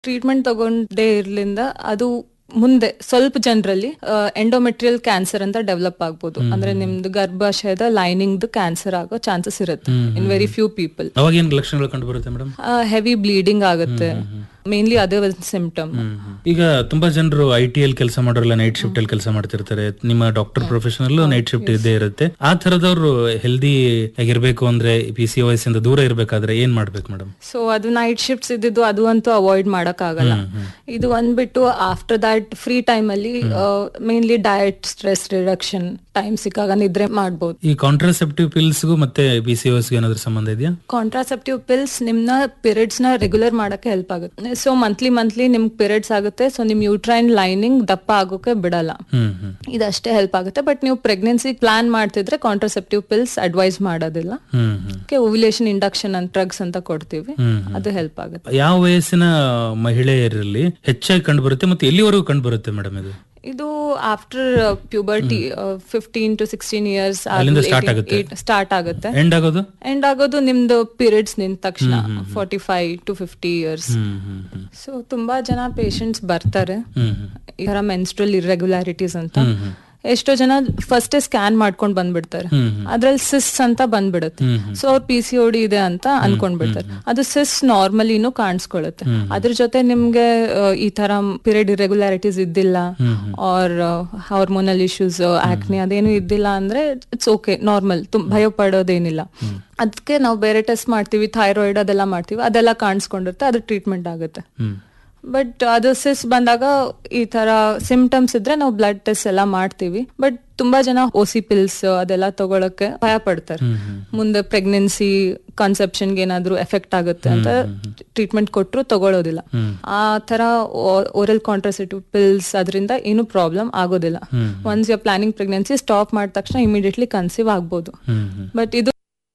Treatment ತಗೊಂಡೇ ಇರ್ಲಿಂದ ಅದು ಮುಂದೆ ಸ್ವಲ್ಪ ಜನರಲ್ಲಿ ಎಂಡೋಮೆಟ್ರಿಯಲ್ ಕ್ಯಾನ್ಸರ್ ಅಂತ ಡೆವಲಪ್ ಆಗ್ಬೋದು ಅಂದ್ರೆ ನಿಮ್ದು ಗರ್ಭಾಶಯದ ಲೈನಿಂಗ್ ಕ್ಯಾನ್ಸರ್ ಆಗೋ ಚಾನ್ಸಸ್ ಇರುತ್ತೆ ಇನ್ ವೆರಿ ಫ್ಯೂ ಪೀಪಲ್ ಅವಾಗ ಏನ್ ಲಕ್ಷಣಗಳು ಕಂಡು ಬರುತ್ತೆ ಮೇಡಮ್ ಹೆವಿ ಬ್ಲೀಡಿಂಗ್ ಆಗುತ್ತೆ ಮೇನ್ಲಿ ಅದೇ ಒಂದು ಸಿಂಪ್ಟಮ್ ಈಗ ತುಂಬಾ ಜನರು ಐ ಟಿ ಎಲ್ ಕೆಲಸ ಮಾಡೋರೆಲ್ಲ ನೈಟ್ ಶಿಫ್ಟ್ ಅಲ್ಲಿ ಕೆಲಸ ಮಾಡ್ತಿರ್ತಾರೆ ನಿಮ್ಮ ಡಾಕ್ಟರ್ ಪ್ರೊಫೆಷನಲ್ ನೈಟ್ ಶಿಫ್ಟ್ ಇದ್ದೇ ಇರುತ್ತೆ ಆ ತರದವ್ರು ಹೆಲ್ದಿ ಆಗಿರ್ಬೇಕು ಅಂದ್ರೆ ಪಿ ಸಿ ವಯಸ್ ಇಂದ ದೂರ ಇರ್ಬೇಕಾದ್ರೆ ಏನ್ ಮಾಡ್ಬೇಕು ಮೇಡಮ್ ಸೊ ಅದು ನೈಟ್ ಶಿಫ್ಟ್ಸ್ ಇದ್ದಿದ್ದು ಅದು ಅಂತೂ ಅವಾಯ್ಡ್ ಮಾಡಕ್ ಆಗಲ್ಲ ಇದು ಅಂದ್ಬಿಟ್ಟು ಆಫ್ಟರ್ ದಟ್ ಫ್ರೀ ಟೈಮ್ ಅಲ್ಲಿ mainly diet stress reduction time ಸಿಕ್ಕಾಗ ನಿದ್ರೆ ಮಾಡ್ಬೋದು ಈ ಕಾಂಟ್ರಾಸೆಪ್ಟಿವ್ ಪಿಲ್ಸ್ಗೂ ಮತ್ತೆ ಪಿ ಸಿ ಗೆ ಏನಾದ್ರು ಸಂಬಂಧ ಇದೆಯಾ ಕಾಂಟ್ರಾಸೆಪ್ಟಿವ್ ಪಿಲ್ಸ್ ನಿಮ್ನ ಪೀರಿಯಡ್ಸ್ ನ ರೆಗ್ಯುಲರ್ ಮಾಡಕ್ಕೆ ಹೆಲ್ಪ್ ಆಗುತ್ತೆ ಸೊ ಮಂತ್ಲಿ ಮಂತ್ಲಿ ನಿಮ್ ಪೀರಿಯಡ್ಸ್ ಆಗುತ್ತೆ ಸೊ ನಿಮ್ ಯೂಟ್ರೈನ್ ಲೈನಿಂಗ್ ದಪ್ಪ ಆಗೋಕೆ ಬಿಡಲ್ಲ ಹ್ಮ್ ಹ್ಮ್ ಇದಷ್ಟೇ ಹೆಲ್ಪ್ ಆಗುತ್ತೆ ಬಟ್ ನೀವು ಪ್ರೆಗ್ನೆನ್ಸಿ ಪ್ಲಾನ್ ಮಾಡ್ತಿದ್ರೆ ಕಾಂಟ್ರಾಸೆಪ್ಟಿವ್ ಪಿಲ್ಸ್ ಅಡ್ವೈಸ್ ಮಾಡೋದಿಲ್ಲ ಹ್ಮ್ ಹ್ಮ್ ಓವ್ಯುಲೇಷನ್ ಇಂಡಕ್ಷನ್ ಅಂತ ಡ್ರಗ್ಸ್ ಅಂತ ಕೊಡ್ತೀವಿ ಹ್ಮ್ ಅದು ಹೆಲ್ಪ್ ಆಗುತ್ತೆ ಯಾವ ವಯಸ್ಸಿನ ಮಹಿಳೆಯರಲ್ಲಿ ಹೆಚ್ಚಾಗಿ ಕಂಡು ಬರುತ್ತೆ ಮತ್ತೆ ಎಲ್ಲಿವರೆಗೂ ಕಂಡು ಬರುತ್ತೆ ಮೇಡಮ್ ಇದು ಇದು after puberty fifteen to sixteen years ಅಲ್ಲಿಂದ start ಆಗುತ್ತೆ. ಸ್ಟಾರ್ಟ್ ಆಗುತ್ತೆ ಎಂಡ್ ಆಗೋದು ಎಂಡ್ ಆಗೋದು ನಿಮ್ದು ಪೀರಿಯಡ್ಸ್ ನಿಂತ ತಕ್ಷಣ forty five to fifty years ಹ್ಮ್ ಹ್ಮ್ ಹ್ಮ್ ಸೊ ತುಂಬಾ ಜನ ಪೇಷಂಟ್ಸ್ ಬರ್ತಾರೆ ಹ್ಮ್ ಹ್ಮ್ ಈ ತರ ಮೆನ್ಸ್ಟ್ರಲ್ ಇರ್ರೆಗ್ಯುಲಾರಿಟೀಸ್ ಅಂತ ಹ್ಮ್ ಹ್ಮ್ ಎಷ್ಟೋ ಜನ ಫಸ್ಟ್ ಸ್ಕ್ಯಾನ್ ಮಾಡ್ಕೊಂಡ್ ಬಂದ್ಬಿಡ್ತಾರೆ ಹ್ಮ್ ಹ್ಮ್. ಅದ್ರಲ್ಲಿ ಸಿಸ್ ಅಂತ ಬಂದ್ಬಿಡುತ್ತೆ ಹ್ಮ್ ಹ್ಮ್. ಸೊ ಅವ್ರು ಪಿ ಸಿ ಓಡಿ ಇದೆ ಅಂತ ಅನ್ಕೊಂಡ್ಬಿಡ್ತಾರೆ ಅದು ಸಿಸ್ ನಾರ್ಮಲಿನೂ ಕಾಣಿಸ್ಕೊಳ್ಳುತ್ತೆ ಅದ್ರ ಜೊತೆ ನಿಮ್ಗೆ ಆ, ಈ ತರ ಪೀರಿಯಡ್ ಇರೆಗ್ಯುಲಾರಿಟೀಸ್ ಇದ್ದಿಲ್ಲ ಹ್ಮ್ ಹ್ಮ್. ಆರ್ ಹಾರ್ಮೋನಲ್ ಇಶ್ಯೂಸ್ ಆಕ್ನಿ ಅದೇನು ಇದ್ದಿಲ್ಲ ಅಂದ್ರೆ ಇಟ್ಸ್ ಓಕೆ ನಾರ್ಮಲ್ ಭಯ ಪಡೋದೇನಿಲ್ಲ ಅದಕ್ಕೆ ನಾವು ಬೇರೆ ಟೆಸ್ಟ್ ಮಾಡ್ತೀವಿ ಥೈರಾಯ್ಡ್ ಅದೆಲ್ಲ ಮಾಡ್ತೀವಿ ಅದೆಲ್ಲ ಕಾಣಿಸ್ಕೊಂಡಿರುತ್ತೆ ಅದು ಟ್ರೀಟ್ಮೆಂಟ್ ಆಗುತ್ತೆ ಹ್ಮ್ ಬಟ್ ಅದು ಸಿಸ್ ಬಂದಾಗ ಈ ತರ ಸಿಂಪ್ಟಮ್ಸ್ ಇದ್ರೆ ನಾವು ಬ್ಲಡ್ ಟೆಸ್ಟ್ ಎಲ್ಲ ಮಾಡ್ತೀವಿ ಬಟ್ ತುಂಬಾ ಜನ ಓಸಿ ಪಿಲ್ಸ್ ಅದೆಲ್ಲ ತಗೊಳಕ್ಕೆ ಭಯ ಪಡ್ತಾರೆ ಹ್ಮ್ ಹ್ಮ್. ಮುಂದೆ ಪ್ರೆಗ್ನೆನ್ಸಿ ಕನ್ಸೆಪ್ಷನ್ಗೆ ಏನಾದ್ರೂ ಎಫೆಕ್ಟ್ ಆಗುತ್ತೆ ಅಂತ ಟ್ರೀಟ್ಮೆಂಟ್ ಕೊಟ್ಟರು ತಗೊಳ್ಳೋದಿಲ್ಲ ಹ್ಮ್. ಆ ತರ ಓರಲ್ ಕಾಂಟ್ರಸೆಟಿವ್ ಪಿಲ್ಸ್ ಅದರಿಂದ ಏನು ಪ್ರಾಬ್ಲಮ್ ಆಗೋದಿಲ್ಲ ಹ್ಮ್. Once your planning pregnancy stop ಮಾಡಿದ ತಕ್ಷಣ ಇಮಿಡಿಯೇಟ್ಲಿ ಕನ್ಸೀವ್ ಆಗ್ಬೋದು ಹ್ಮ್ ಹ್ಮ್ ಬಟ್ ಇದು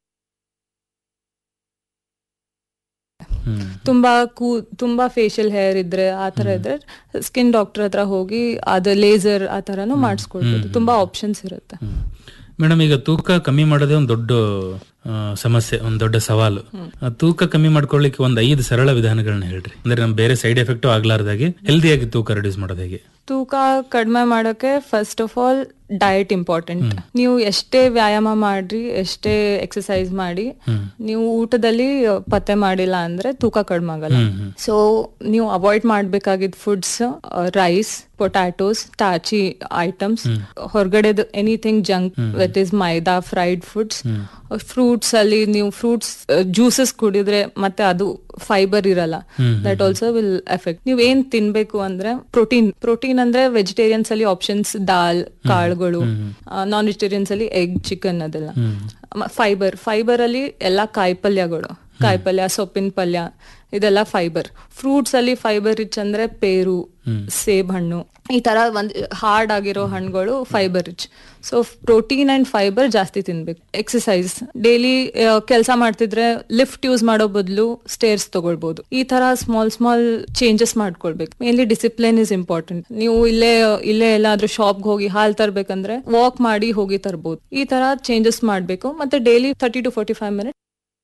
ಹ್ಮ್ ತುಂಬಾ ಕೂ ತುಂಬಾ ಫೇಶಿಯಲ್ ಹೇರ್ ಇದ್ರೆ ಆ ತರ ಇದ್ರೆ ಸ್ಕಿನ್ ಡಾಕ್ಟರ್ ಹತ್ರ ಹೋಗಿ ಅದು ಲೇಸರ್ ಆ ತರನು ಮಾಡಿಸ್ಕೊಳ್ಬೋದು ತುಂಬಾ ಆಪ್ಷನ್ಸ್ ಇರುತ್ತೆ ಮೇಡಮ್ ಈಗ ತೂಕ ಕಮ್ಮಿ ಮಾಡೋದೇ ಒಂದು ದೊಡ್ಡ ಆ, ಸಮಸ್ಯೆ ಒಂದು ದೊಡ್ಡ ಸವಾಲು ಆ, ತೂಕ ಕಮ್ಮಿ ಮಾಡ್ಕೊಳ್ಳಿಕ್ಕೆ ಒಂದು ಐದು ಸರಳ ವಿಧಾನಗಳನ್ನ ಹೇಳ್ರಿ ಅಂದ್ರೆ ನಮ್ ಬೇರೆ ಸೈಡ್ ಎಫೆಕ್ಟ್ ಆಗ್ಲಾರ್ದಾಗೆ ಹೆಲ್ದಿಯಾಗಿ ತೂಕ ರಿಡ್ಯೂಸ್ ಮಾಡೋದು ಹೇಗೆ ತೂಕ ಕಡಿಮೆ ಮಾಡೋಕೆ first of all diet important ನೀವು ಎಷ್ಟೇ ವ್ಯಾಯಾಮ ಮಾಡ್ರಿ ಎಷ್ಟೇ ಎಕ್ಸಸೈಸ್ ಮಾಡಿ ನೀವು ಊಟದಲ್ಲಿ ಪತ್ತೆ ಮಾಡಿಲ್ಲ ಅಂದ್ರೆ ತೂಕ ಕಡಿಮೆ ಆಗಲ್ಲ ಹ್ಮ್ ಹ್ಮ್ ಸೊ ನೀವು ಅವಾಯ್ಡ್ ಮಾಡ್ಬೇಕಾಗಿದ್ ಫುಡ್ಸ್ ರೈಸ್ ಪೊಟ್ಯಾಟೋಸ್ ಟಾಚಿ ಐಟಮ್ಸ್ ಹೊರಗಡೆದು anything junk that is maida fried foods fruits ಅಲ್ಲಿ ನೀವು ಫ್ರೂಟ್ಸ್ ಜ್ಯೂಸಸ್ ಕುಡಿದ್ರೆ ಮತ್ತೆ ಅದು ಫೈಬರ್ ಇರಲ್ಲ ದಟ್ ಆಲ್ಸೋ ವಿಲ್ ಎಫೆಕ್ಟ್ ನೀವ್ ಏನ್ ತಿನ್ಬೇಕು ಅಂದ್ರೆ ಪ್ರೋಟೀನ್ ಪ್ರೋಟೀನ್ ಅಂದ್ರೆ ವೆಜಿಟೇರಿಯನ್ಸ್ ಅಲ್ಲಿ ಆಪ್ಷನ್ಸ್ ದಾಲ್ ಕಾಳುಗಳು ನಾನ್ ವೆಜಿಟೇರಿಯನ್ಸ್ ಅಲ್ಲಿ ಎಗ್ ಚಿಕನ್ ಅದೆಲ್ಲ ಫೈಬರ್ ಫೈಬರ್ ಅಲ್ಲಿ ಎಲ್ಲಾ ಕಾಯಿಪಲ್ಯಗಳು ಕಾಯಿಪಲ್ಯ ಸೊಪ್ಪಿನ ಪಲ್ಯ ಇದೆಲ್ಲ ಫೈಬರ್ ಫ್ರೂಟ್ಸ್ ಅಲ್ಲಿ ಫೈಬರ್ ರಿಚ್ ಅಂದ್ರೆ ಪೇರು ಸೇಬ್ ಹಣ್ಣು ಈ ತರ ಒಂದ್ ಹಾರ್ಡ್ ಆಗಿರೋ ಹಣ್ಣುಗಳು fibre rich so protein and fibre ಜಾಸ್ತಿ ತಿನ್ಬೇಕು ಎಕ್ಸಸೈಸ್ ಡೈಲಿ ಕೆಲಸ ಮಾಡ್ತಿದ್ರೆ ಲಿಫ್ಟ್ ಯೂಸ್ ಮಾಡೋ ಬದಲು ಸ್ಟೇರ್ಸ್ ತಗೊಳ್ಬಹುದು ಈ ತರ ಸ್ಮಾಲ್ ಸ್ಮಾಲ್ ಚೇಂಜಸ್ ಮಾಡ್ಕೊಳ್ಬೇಕು ಮೇನ್ಲಿ ಡಿಸಿಪ್ಲಿನ್ ಇಸ್ ಇಂಪಾರ್ಟೆಂಟ್ ನೀವು ಇಲ್ಲೇ ಇಲ್ಲೇ ಎಲ್ಲಾದ್ರೂ ಶಾಪ್ಗೆ ಹೋಗಿ ಹಾಲ್ ತರ್ಬೇಕಂದ್ರೆ ವಾಕ್ ಮಾಡಿ ಹೋಗಿ ತರ್ಬೋದು ಈ ತರ ಚೇಂಜಸ್ ಮಾಡ್ಬೇಕು ಮತ್ತೆ daily thirty to forty five minute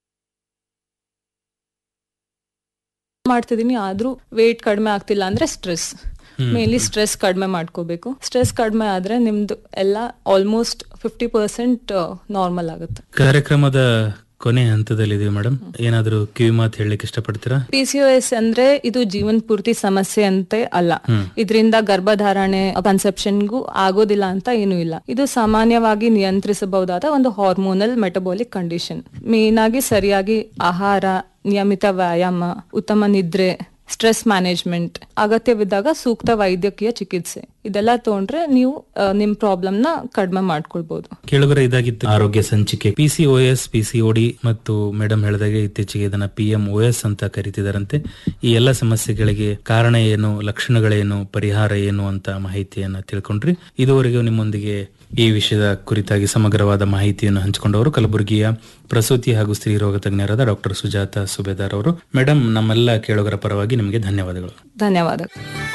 ಮಾಡ್ತಿದೀನಿ ಆದ್ರೂ ವೇಟ್ ಕಡಿಮೆ ಆಗ್ತಿಲ್ಲ ಅಂದ್ರೆ ಸ್ಟ್ರೆಸ್ ಮೇನ್ಲಿ ಸ್ಟ್ರೆಸ್ ಕಡಿಮೆ ಮಾಡ್ಕೋಬೇಕು ಸ್ಟ್ರೆಸ್ ಕಡಿಮೆ ಆದ್ರೆ ನಿಮ್ದು ಎಲ್ಲ ಆಲ್ಮೋಸ್ಟ್ ಫಿಫ್ಟಿ ಪರ್ಸೆಂಟ್ ನಾರ್ಮಲ್ ಆಗುತ್ತೆ ಕಾರ್ಯಕ್ರಮದ ಕೊನೆ ಹಂತದಲ್ಲಿದೀವಿ ಮೇಡಮ್ ಏನಾದ್ರೂ ಕಿವಿ ಮಾತು ಹೇಳಲಿಕ್ಕೆ ಇಷ್ಟಪಡ್ತೀರಾ ಪಿ ಸಿ ಎಸ್ ಅಂದ್ರೆ ಇದು ಜೀವನ್ ಪೂರ್ತಿ ಸಮಸ್ಯೆ ಅಂತೆ ಅಲ್ಲ ಇದರಿಂದ ಗರ್ಭಧಾರಣೆ ಕನ್ಸೆಪ್ಷನ್ಗೂ ಆಗೋದಿಲ್ಲ ಅಂತ ಏನೂ ಇಲ್ಲ ಇದು ಸಾಮಾನ್ಯವಾಗಿ ನಿಯಂತ್ರಿಸಬಹುದಾದ ಒಂದು ಹಾರ್ಮೋನಲ್ ಮೆಟಬಾಲಿಕ್ ಕಂಡೀಷನ್ ಮೇನ್ ಆಗಿ ಸರಿಯಾಗಿ ಆಹಾರ ನಿಯಮಿತ ವ್ಯಾಯಾಮ ಉತ್ತಮ ನಿದ್ರೆ ಸ್ಟ್ರೆಸ್ ಮ್ಯಾನೇಜ್ಮೆಂಟ್ ಅಗತ್ಯವಿದ್ದಾಗ ಸೂಕ್ತ ವೈದ್ಯಕೀಯ ಚಿಕಿತ್ಸೆ ಇದೆಲ್ಲ ತಗೊಂಡ್ರೆ ನೀವು ಆ, ನಿಮ್ ಪ್ರಾಬ್ಲಮ್ ನ ಕಡಿಮೆ ಮಾಡ್ಕೊಳ್ಬಹುದು ಕೇಳುಗರ ಇದಾಗಿತ್ತು ಆರೋಗ್ಯ ಸಂಚಿಕೆ P C O S P C D ಮತ್ತು ಮೇಡಮ್ ಹೇಳಿದಾಗೆ ಇತ್ತೀಚೆಗೆ ಇದನ್ನ ಪಿ ಎಂ ಓ ಎಸ್ ಅಂತ ಕರೀತಿದಾರಂತೆ ಈ ಎಲ್ಲ ಸಮಸ್ಯೆಗಳಿಗೆ ಕಾರಣ ಏನು ಲಕ್ಷಣಗಳೇನು ಪರಿಹಾರ ಏನು ಅಂತ ಮಾಹಿತಿಯನ್ನ ತಿಳ್ಕೊಂಡ್ರಿ ಇದುವರೆಗೂ ನಿಮ್ಮೊಂದಿಗೆ ಈ ವಿಷಯದ ಕುರಿತಾಗಿ ಸಮಗ್ರವಾದ ಮಾಹಿತಿಯನ್ನು ಹಂಚಿಕೊಂಡವರು ಕಲಬುರಗಿಯ ಪ್ರಸೂತಿ ಹಾಗೂ ಸ್ತ್ರೀ ರೋಗ ತಜ್ಞರಾದ ಡಾಕ್ಟರ್ ಸುಜಾತ ಸುಬೇದಾರ್ ಅವರು ಮೇಡಮ್ ನಮ್ಮೆಲ್ಲ ಕೇಳುಗರ ಪರವಾಗಿ ನಿಮಗೆ ಧನ್ಯವಾದಗಳು ಧನ್ಯವಾದ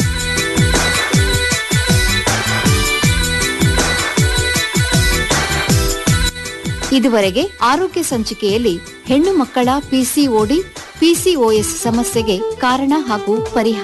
ಇದುವರೆಗೆ ಆರೋಗ್ಯ ಸಂಚಿಕೆಯಲ್ಲಿ ಹೆಣ್ಣು ಮಕ್ಕಳ ಪಿಸಿಒಡಿ ಪಿಸಿಒಎಸ್ ಸಮಸ್ಯೆಗೆ ಕಾರಣ ಹಾಗೂ ಪರಿಹಾರ